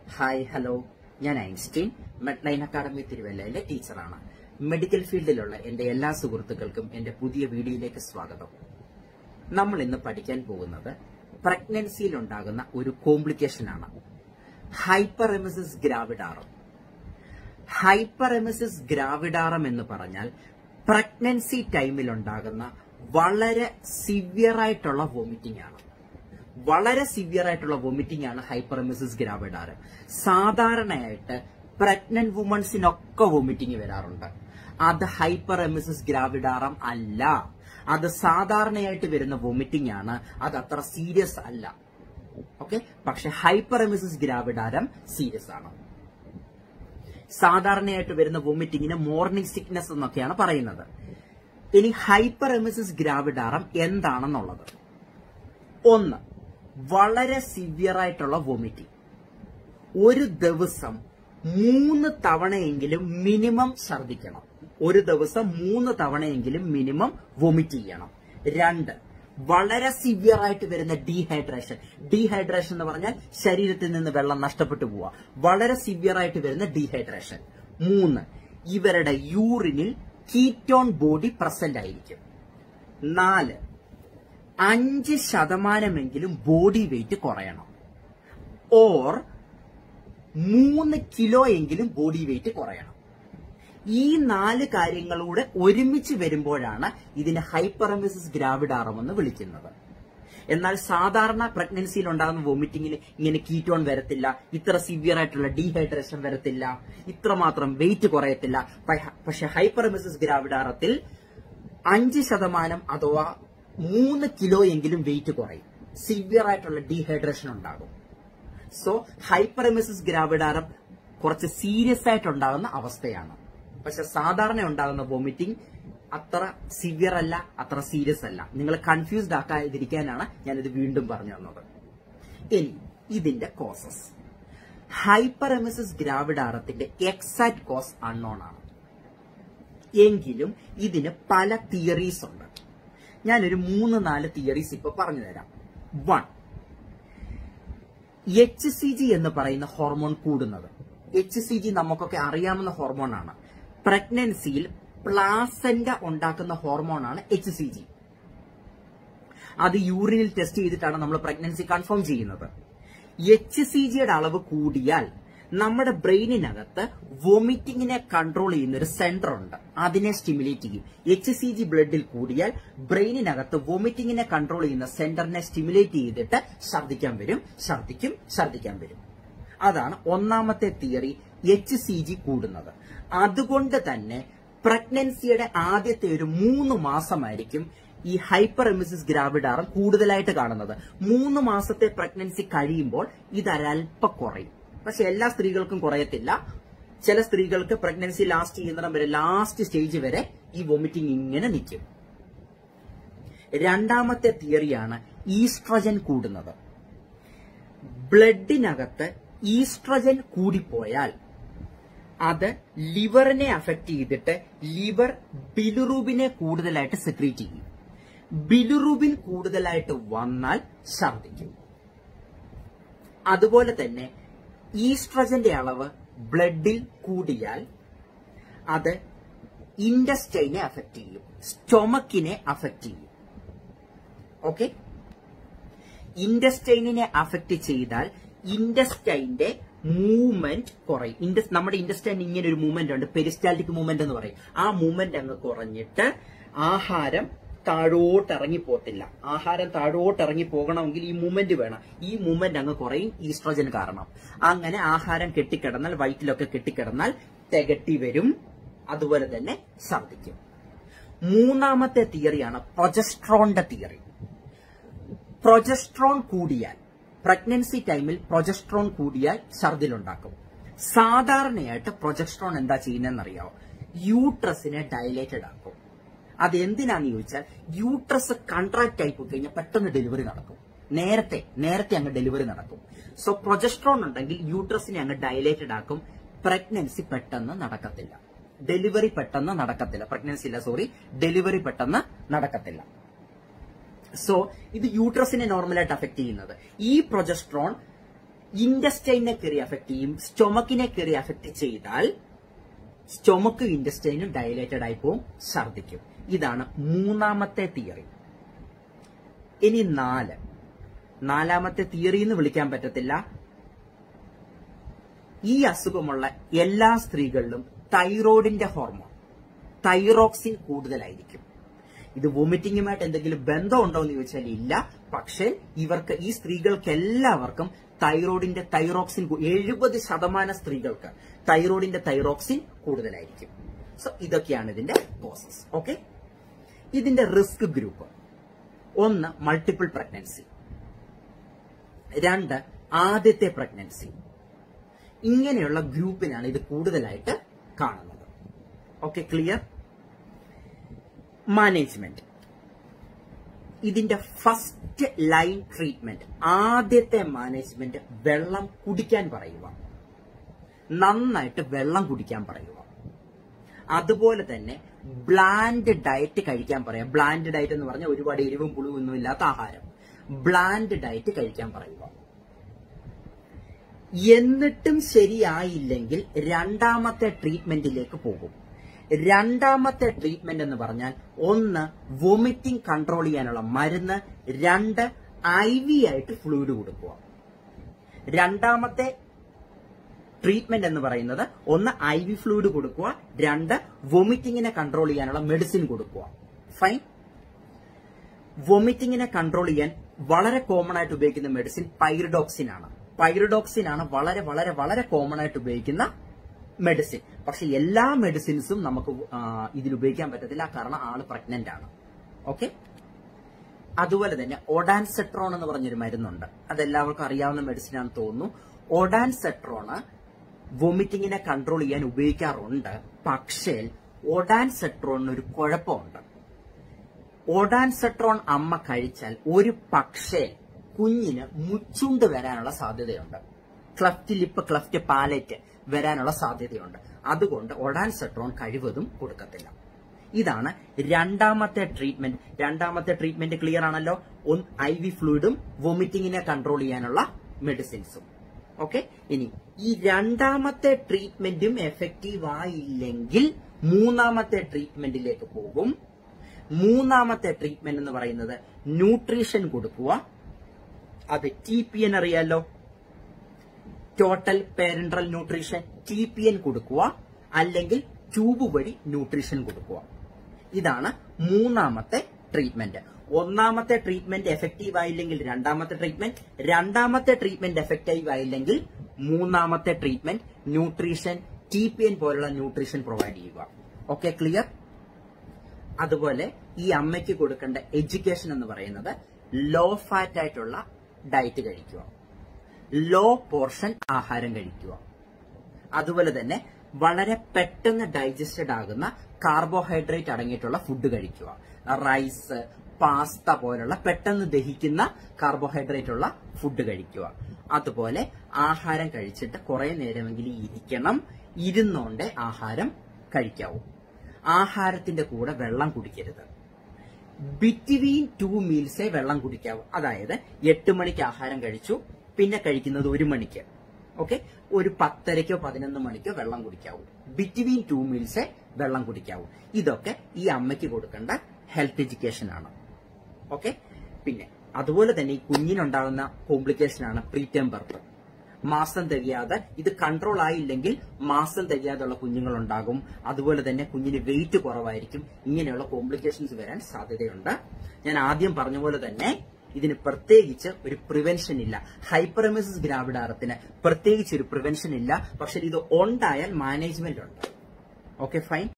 hi hello ഞാൻ Einstein Medline academy തിരുവല്ലയിലെ ടീച്ചറാണ് മെഡിക്കൽ ഫീൽഡിലുള്ള എന്റെ എല്ലാ സുഹൃത്തുക്കൾക്കും എന്റെ പുതിയ വീഡിയോയിലേക്ക് സ്വാഗതം നമ്മൾ ഇന്ന് പഠിക്കാൻ പോകുന്നത് പ്രഗ്നൻസിയിൽ ഉണ്ടാകുന്ന ഒരു കോംപ്ലിക്കേഷൻ ആണ് ഹൈപ്പർ എമിസിസ് ഗ്രാവിഡാറം ഹൈപ്പർ എമിസിസ് ഗ്രാവിഡാറം എന്ന് പറഞ്ഞാൽ പ്രഗ്നൻസി ടൈമിൽ ഉണ്ടാകുന്ന വളരെ സിവിയർ ആയിട്ടുള്ള വോമിറ്റിംഗ് ആണ് വളരെ സിവിയർ ആയിട്ടുള്ള വോമിറ്റിംഗ് ആണ് ഹൈപ്പർമിസിസ് ഗ്രാവിഡാറ് സാധാരണയായിട്ട് പ്രഗ്നന്റ് വുമൺസിനൊക്കെ വോമിറ്റിംഗ് വരാറുണ്ട് അത് ഹൈപ്പർ എമിസിസ് ഗ്രാവിഡാറം അല്ല അത് സാധാരണയായിട്ട് വരുന്ന വോമിറ്റിംഗ് ആണ് അത് അത്ര സീരിയസ് അല്ല ഓക്കെ പക്ഷെ ഹൈപ്പർ എമിസിസ് ഗ്രാവിഡാരം സീരിയസ് ആണ് സാധാരണയായിട്ട് വരുന്ന വോമിറ്റിങ്ങിന് മോർണിംഗ് സിക്നസ് എന്നൊക്കെയാണ് പറയുന്നത് ഇനി ഹൈപ്പർ എമിസിസ് ഗ്രാവിഡാറം എന്താണെന്നുള്ളത് ഒന്ന് വളരെ സിവിയർ ആയിട്ടുള്ള വോമിറ്റിംഗ് ഒരു ദിവസം മൂന്ന് തവണയെങ്കിലും മിനിമം ഛർദിക്കണം ഒരു ദിവസം മൂന്ന് തവണയെങ്കിലും മിനിമം വൊമിറ്റ് ചെയ്യണം രണ്ട് വളരെ സിവിയർ ആയിട്ട് വരുന്ന ഡീഹൈഡ്രേഷൻ ഡീഹൈഡ്രേഷൻ എന്ന് പറഞ്ഞാൽ ശരീരത്തിൽ നിന്ന് വെള്ളം നഷ്ടപ്പെട്ടു പോവുക വളരെ സിവിയർ ആയിട്ട് വരുന്ന ഡീഹൈഡ്രേഷൻ മൂന്ന് ഇവരുടെ യൂറിനിൽ കീറ്റോൺ ബോഡി പ്രസന്റ് ആയിരിക്കും നാല് അഞ്ച് ശതമാനമെങ്കിലും ബോഡി വെയിറ്റ് കുറയണം ഓർ മൂന്ന് കിലോ എങ്കിലും ബോഡി വെയിറ്റ് കുറയണം ഈ നാല് കാര്യങ്ങളൂടെ ഒരുമിച്ച് വരുമ്പോഴാണ് ഇതിനെ ഹൈപ്പറമിസിസ് ഗ്രാവിഡാറം എന്ന് വിളിക്കുന്നത് എന്നാൽ സാധാരണ പ്രഗ്നൻസിയിൽ ഉണ്ടാകുന്ന വോമിറ്റിംഗിന് ഇങ്ങനെ കീറ്റോൺ വരത്തില്ല ഇത്ര സിവിയർ ആയിട്ടുള്ള ഡീഹൈഡ്രേഷൻ വരത്തില്ല ഇത്രമാത്രം വെയിറ്റ് കുറയത്തില്ല പക്ഷെ ഹൈപ്പറമിസിസ് ഗ്രാവിഡാറത്തിൽ അഞ്ച് ശതമാനം അഥവാ മൂന്ന് കിലോ എങ്കിലും വെയിറ്റ് കുറയും സിവിയർ ആയിട്ടുള്ള ഡീഹൈഡ്രേഷൻ ഉണ്ടാകും സോ ഹൈപ്പറമിസിസ് ഗ്രാവിഡാരം കുറച്ച് സീരിയസ് ആയിട്ട് ഉണ്ടാകുന്ന അവസ്ഥയാണ് പക്ഷെ സാധാരണ ഉണ്ടാകുന്ന വോമിറ്റിംഗ് അത്ര സിവിയർ അല്ല അത്ര സീരിയസ് അല്ല നിങ്ങൾ കൺഫ്യൂസ്ഡ് ആക്കാതിരിക്കാനാണ് ഞാനിത് വീണ്ടും പറഞ്ഞു തന്നത് ഇനി ഇതിന്റെ കോസസ് ഹൈപ്പറമിസിസ് ഗ്രാവിഡാറത്തിന്റെ എക്സാക്ട് കോസ് അൺനോൺ ആണ് എങ്കിലും ഇതിന് പല തിയറീസ് ഉണ്ട് ഞാനൊരു മൂന്ന് നാല് തിയറീസ് ഇപ്പൊ പറഞ്ഞു തരാം വൺ എച്ച് സി ജി എന്ന് പറയുന്ന ഹോർമോൺ കൂടുന്നത് എച്ച് സി ജി നമുക്കൊക്കെ അറിയാവുന്ന ഹോർമോണാണ് പ്രഗ്നൻസിയിൽ പ്ലാസന്റ ഉണ്ടാക്കുന്ന ഹോർമോണാണ് എച്ച് സി ജി അത് യൂറിനിൽ ടെസ്റ്റ് ചെയ്തിട്ടാണ് നമ്മൾ പ്രഗ്നൻസി കൺഫേം ചെയ്യുന്നത് എച്ച് സി ജിയുടെ അളവ് കൂടിയാൽ നമ്മുടെ ബ്രെയിനിനകത്ത് വൊമിറ്റിങ്ങിനെ കൺട്രോൾ ചെയ്യുന്ന ഒരു സെന്റർ ഉണ്ട് അതിനെ സ്റ്റിമുലേറ്റ് ചെയ്യും എച്ച് സി ജി ബ്ലഡിൽ കൂടിയാൽ ബ്രെയിനിനകത്ത് വൊമിറ്റിങ്ങിനെ കൺട്രോൾ ചെയ്യുന്ന സെന്ററിനെ സ്റ്റിമുലേറ്റ് ചെയ്തിട്ട് ഛർദ്ദിക്കാൻ വരും ഛർദ്ദിക്കും ഛർദ്ദിക്കാൻ വരും അതാണ് ഒന്നാമത്തെ തിയറി എച്ച് സി ജി കൂടുന്നത് അതുകൊണ്ട് തന്നെ പ്രഗ്നൻസിയുടെ ആദ്യത്തെ ഒരു മൂന്ന് മാസമായിരിക്കും ഈ ഹൈപ്പർ എമിസിസ് ഗ്രാവിഡാറം കൂടുതലായിട്ട് കാണുന്നത് മൂന്ന് മാസത്തെ പ്രഗ്നൻസി കഴിയുമ്പോൾ ഇതൊരൽപ്പ കുറയും പക്ഷെ എല്ലാ സ്ത്രീകൾക്കും കുറയത്തില്ല ചില സ്ത്രീകൾക്ക് പ്രഗ്നൻസി ലാസ്റ്റ് ചെയ്യുന്നിടം വരെ ലാസ്റ്റ് സ്റ്റേജ് വരെ ഈ വോമിറ്റിംഗ് ഇങ്ങനെ നിൽക്കും രണ്ടാമത്തെ തിയറിയാണ് ഈസ്ട്രജൻ കൂടുന്നത് ബ്ലഡിനകത്ത് ഈസ്ട്രജൻ കൂടിപ്പോയാൽ അത് ലിവറിനെ അഫക്ട് ചെയ്തിട്ട് ലിവർ ബിലുറൂബിനെ കൂടുതലായിട്ട് സെക്രീറ്റ് ചെയ്യും ബിലുറൂബിൻ കൂടുതലായിട്ട് വന്നാൽ ഛർദിക്കും അതുപോലെ തന്നെ ഈസ്ട്രജന്റെ അളവ് ബ്ലഡിൽ കൂടിയാൽ അത് ഇൻഡസ്റ്റൈനെ അഫക്ട് ചെയ്യും സ്റ്റൊമക്കിനെ അഫക്ട് ചെയ്യും ഓക്കെ ഇൻഡസ്റ്റൈനിനെ അഫക്ട് ചെയ്താൽ ഇൻഡസ്റ്റൈന്റെ മൂവ്മെന്റ് കുറയും ഇൻഡസ് നമ്മുടെ ഇൻഡസ്റ്റൈൻ ഇങ്ങനെ ഒരു മൂവ്മെന്റ് ഉണ്ട് പെരിസ്റ്റാലിറ്റിക് മൂവ്മെന്റ് എന്ന് പറയും ആ മൂവ്മെന്റ് അങ്ങ് കുറഞ്ഞിട്ട് ആഹാരം താഴോട്ട് ഇറങ്ങി പോത്തില്ല ആഹാരം താഴോട്ട് ഇറങ്ങി പോകണമെങ്കിൽ ഈ മൂവ്മെന്റ് വേണം ഈ മൂവ്മെന്റ് അങ്ങ് കുറയും ഈസ്ട്രോജൻ കാരണം അങ്ങനെ ആഹാരം കെട്ടിക്കിടന്നാൽ വയറ്റിലൊക്കെ കെട്ടിക്കിടന്നാൽ തികട്ടി വരും അതുപോലെ തന്നെ ഛർദിക്കും മൂന്നാമത്തെ തിയറിയാണ് പ്രൊജസ്ട്രോണിന്റെ തിയറി പ്രൊജസ്ട്രോൺ കൂടിയാൽ പ്രഗ്നൻസി ടൈമിൽ പ്രൊജസ്ട്രോൺ കൂടിയാൽ ഛർദിലുണ്ടാക്കും സാധാരണയായിട്ട് പ്രൊജസ്ട്രോൺ എന്താ ചെയ്യുന്നതെന്നറിയാവോ യൂട്രസിനെ ഡയലേറ്റഡ് ആക്കും അതെന്തിനാന്ന് ചോദിച്ചാൽ യൂട്രസ് കൺട്രാക്ട് ആയി പോയി കഴിഞ്ഞാൽ പെട്ടെന്ന് ഡെലിവറി നടക്കും നേരത്തെ നേരത്തെ അങ്ങ് ഡെലിവറി നടക്കും സോ പ്രൊജസ്ട്രോൺ ഉണ്ടെങ്കിൽ യൂട്രസിനെ അങ്ങ് ഡയലേറ്റഡ് ആക്കും പ്രഗ്നൻസി പെട്ടെന്ന് നടക്കത്തില്ല ഡെലിവറി പെട്ടെന്ന് നടക്കത്തില്ല പ്രഗ്നൻസി ഇല്ല സോറി ഡെലിവറി പെട്ടെന്ന് നടക്കത്തില്ല സോ ഇത് യൂട്രസിനെ നോർമലായിട്ട് അഫക്ട് ചെയ്യുന്നത് ഈ പ്രൊജസ്ട്രോൺ ഇൻഡസ്റ്റൈനെ കയറി അഫക്ട് ചെയ്യും സ്റ്റൊമക്കിനെ കയറി അഫക്ട് ചെയ്താൽ സ്റ്റൊമക്കും ഇൻഡസ്റ്റൈനും ഡയലേറ്റഡ് ആയി പോവും ഛർദിക്കും ഇതാണ് മൂന്നാമത്തെ തിയറി ഇനി നാല് നാലാമത്തെ തിയറി എന്ന് വിളിക്കാൻ പറ്റത്തില്ല ഈ അസുഖമുള്ള എല്ലാ സ്ത്രീകളിലും തൈറോയിഡിന്റെ ഹോർമോൺ തൈറോക്സിൻ കൂടുതലായിരിക്കും ഇത് വോമിറ്റിംഗുമായിട്ട് എന്തെങ്കിലും ബന്ധമുണ്ടോ എന്ന് ചോദിച്ചാൽ ഇല്ല പക്ഷേ ഇവർക്ക് ഈ സ്ത്രീകൾക്ക് എല്ലാവർക്കും തൈറോയിഡിന്റെ തൈറോക്സിൻ എഴുപത് ശതമാനം സ്ത്രീകൾക്ക് തൈറോയിഡിന്റെ തൈറോക്സിൻ കൂടുതലായിരിക്കും സോ ഇതൊക്കെയാണ് ഇതിന്റെ കോസസ് ഓക്കെ ഇതിന്റെ റിസ്ക് ഗ്രൂപ്പ് ഒന്ന് മൾട്ടിപ്പിൾ പ്രഗ്നൻസി രണ്ട് ആദ്യത്തെ പ്രഗ്നൻസി ഇങ്ങനെയുള്ള ഗ്രൂപ്പിനാണ് ഇത് കൂടുതലായിട്ട് കാണുന്നത് ഓക്കെ ക്ലിയർ മാനേജ്മെന്റ് ഇതിന്റെ ഫസ്റ്റ് ലൈൻ ട്രീറ്റ്മെന്റ് ആദ്യത്തെ മാനേജ്മെന്റ് വെള്ളം കുടിക്കാൻ പറയുക നന്നായിട്ട് വെള്ളം കുടിക്കാൻ പറയുക അതുപോലെ തന്നെ ബ്ലാൻഡ് ഡയറ്റ് കഴിക്കാൻ പറയാം ബ്ലാൻഡ് ഡയറ്റ് എന്ന് പറഞ്ഞാൽ ഒരുപാട് എരിവും പുളിവും ഒന്നും ഇല്ലാത്ത ആഹാരം ബ്ലാൻഡ് ഡയറ്റ് കഴിക്കാൻ പറയുക എന്നിട്ടും ശരിയായില്ലെങ്കിൽ രണ്ടാമത്തെ ട്രീറ്റ്മെന്റിലേക്ക് പോകും രണ്ടാമത്തെ ട്രീറ്റ്മെന്റ് എന്ന് പറഞ്ഞാൽ ഒന്ന് വൊമിറ്റിംഗ് കൺട്രോൾ ചെയ്യാനുള്ള മരുന്ന് രണ്ട് ഐ വി ആയിട്ട് ഫ്ലൂയിഡ് കൊടുക്കുക രണ്ടാമത്തെ ട്രീറ്റ്മെന്റ് എന്ന് പറയുന്നത് ഒന്ന് ഐ വി ഫ്ലൂയിഡ് കൊടുക്കുക രണ്ട് വൊമിറ്റിങ്ങിനെ കൺട്രോൾ ചെയ്യാനുള്ള മെഡിസിൻ കൊടുക്കുക ഫൈൻ വൊമിറ്റിങ്ങിനെ കൺട്രോൾ ചെയ്യാൻ വളരെ കോമൺ ആയിട്ട് ഉപയോഗിക്കുന്ന മെഡിസിൻ പൈറിഡോക്സിൻ ആണ് പൈറിഡോക്സിൻ ആണ് വളരെ വളരെ വളരെ കോമൺ ആയിട്ട് ഉപയോഗിക്കുന്ന മെഡിസിൻ പക്ഷെ എല്ലാ മെഡിസിൻസും നമുക്ക് ആ, ഇതിൽ ഉപയോഗിക്കാൻ പറ്റത്തില്ല കാരണം ആള് പ്രഗ്നന്റ് ആണ് ഓക്കെ അതുപോലെ തന്നെ ഒഡാൻസെട്രോൺ എന്ന് പറഞ്ഞൊരു മരുന്നുണ്ട് അതെല്ലാവർക്കും അറിയാവുന്ന മെഡിസിൻ ആണെന്ന് തോന്നുന്നു ഒഡാൻസെട്രോണ് വൊമിറ്റിങ്ങിനെ കൺട്രോൾ ചെയ്യാൻ ഉപയോഗിക്കാറുണ്ട് പക്ഷേ ഒഡാൻസെട്രോണിന് ഒരു കുഴപ്പമുണ്ട് ഒഡാൻസെട്രോൺ അമ്മ കഴിച്ചാൽ ഒരു പക്ഷേ കുഞ്ഞിന് മുച്ചുണ്ട് വരാനുള്ള സാധ്യതയുണ്ട് ക്ലഫ്റ്റ് ലിപ്പ് ക്ലഫ്റ്റ് പാലറ്റ് വരാനുള്ള സാധ്യതയുണ്ട് അതുകൊണ്ട് ഒഡാൻസെട്രോൺ കഴിവതും കൊടുക്കത്തില്ല ഇതാണ് രണ്ടാമത്തെ ട്രീറ്റ്മെന്റ് രണ്ടാമത്തെ ട്രീറ്റ്മെന്റ് ക്ലിയർ ആണല്ലോ ഒന്ന് ഐ വി ഫ്ലൂയിഡും വൊമിറ്റിങ്ങിനെ കൺട്രോൾ ചെയ്യാനുള്ള മെഡിസിൻസും ഓക്കെ ഇനി ഈ രണ്ടാമത്തെ ട്രീറ്റ്മെന്റും എഫക്റ്റീവ് ആയില്ലെങ്കിൽ മൂന്നാമത്തെ ട്രീറ്റ്മെന്റിലേക്ക് പോകും മൂന്നാമത്തെ ട്രീറ്റ്മെന്റ് എന്ന് പറയുന്നത് ന്യൂട്രീഷൻ കൊടുക്കുക അത് ടി പി എൻ അറിയാലോ total parenteral nutrition T P N കൊടുക്കുക അല്ലെങ്കിൽ ട്യൂബ് വഴി ന്യൂട്രീഷൻ കൊടുക്കുക ഇതാണ് മൂന്നാമത്തെ ട്രീറ്റ്മെന്റ് ഒന്നാമത്തെ ട്രീറ്റ്മെന്റ് എഫക്റ്റീവ് ആയില്ലെങ്കിൽ രണ്ടാമത്തെ ട്രീറ്റ്മെന്റ് രണ്ടാമത്തെ ട്രീറ്റ്മെന്റ് എഫക്റ്റീവ് ആയില്ലെങ്കിൽ മൂന്നാമത്തെ treatment nutrition T P N പോലുള്ള ന്യൂട്രീഷൻ പ്രൊവൈഡ് ചെയ്യുക ഓക്കെ ക്ലിയർ അതുപോലെ ഈ അമ്മയ്ക്ക് കൊടുക്കേണ്ട എഡ്യൂക്കേഷൻ എന്ന് പറയുന്നത് ലോ ഫാറ്റ് ആയിട്ടുള്ള ഡയറ്റ് കഴിക്കുക ലോ പോർഷൻ ആഹാരം കഴിക്കുക അതുപോലെ തന്നെ വളരെ പെട്ടെന്ന് ഡൈജസ്റ്റഡ് ആകുന്ന കാർബോഹൈഡ്രേറ്റ് അടങ്ങിയിട്ടുള്ള ഫുഡ് കഴിക്കുക റൈസ് പാസ്ത പോലുള്ള പെട്ടെന്ന് ദഹിക്കുന്ന കാർബോഹൈഡ്രേറ്റ് ഉള്ള ഫുഡ് കഴിക്കുക അതുപോലെ ആഹാരം കഴിച്ചിട്ട് കുറെ നേരമെങ്കിലും ഇരിക്കണം ഇരുന്നോണ്ട് ആഹാരം കഴിക്കാവൂ ആഹാരത്തിന്റെ കൂടെ വെള്ളം കുടിക്കരുത് ബിറ്റ്വീൻ ടു മീൽസേ വെള്ളം കുടിക്കാവൂ അതായത് എട്ട് മണിക്ക് ആഹാരം കഴിച്ചു പിന്നെ കഴിക്കുന്നത് ഒരു മണിക്ക് ഓക്കെ ഒരു പത്തരയ്ക്കോ പതിനൊന്ന് മണിക്കോ വെള്ളം കുടിക്കാവൂ ബിറ്റ്വീൻ ടു മീൽസേ വെള്ളം കുടിക്കാവൂ ഇതൊക്കെ ഈ അമ്മയ്ക്ക് കൊടുക്കേണ്ട ഹെൽത്ത് എഡ്യൂക്കേഷൻ ആണ് ഓക്കെ പിന്നെ അതുപോലെ തന്നെ ഈ കുഞ്ഞിനുണ്ടാകുന്ന കോംപ്ലിക്കേഷൻ ആണ് പ്രീറ്റേം ബർത്ത് മാസം തികയാതെ ഇത് കൺട്രോൾ ആയില്ലെങ്കിൽ മാസം തികയാതെയുള്ള കുഞ്ഞുങ്ങളുണ്ടാകും അതുപോലെ തന്നെ കുഞ്ഞിന് വെയിറ്റ് കുറവായിരിക്കും ഇങ്ങനെയുള്ള കോംപ്ലിക്കേഷൻസ് വരാൻ സാധ്യതയുണ്ട് ഞാൻ ആദ്യം പറഞ്ഞ പോലെ തന്നെ ഇതിന് പ്രത്യേകിച്ച് ഒരു പ്രിവെൻഷൻ ഇല്ല ഹൈപ്പറമിസിസ് ഗ്രാവിഡാറത്തിന് പ്രത്യേകിച്ച് ഒരു പ്രിവെൻഷൻ ഇല്ല പക്ഷെ ഇത് ഉണ്ടായാൽ മാനേജ്മെന്റ് ഉണ്ട് ഓക്കെ ഫൈൻ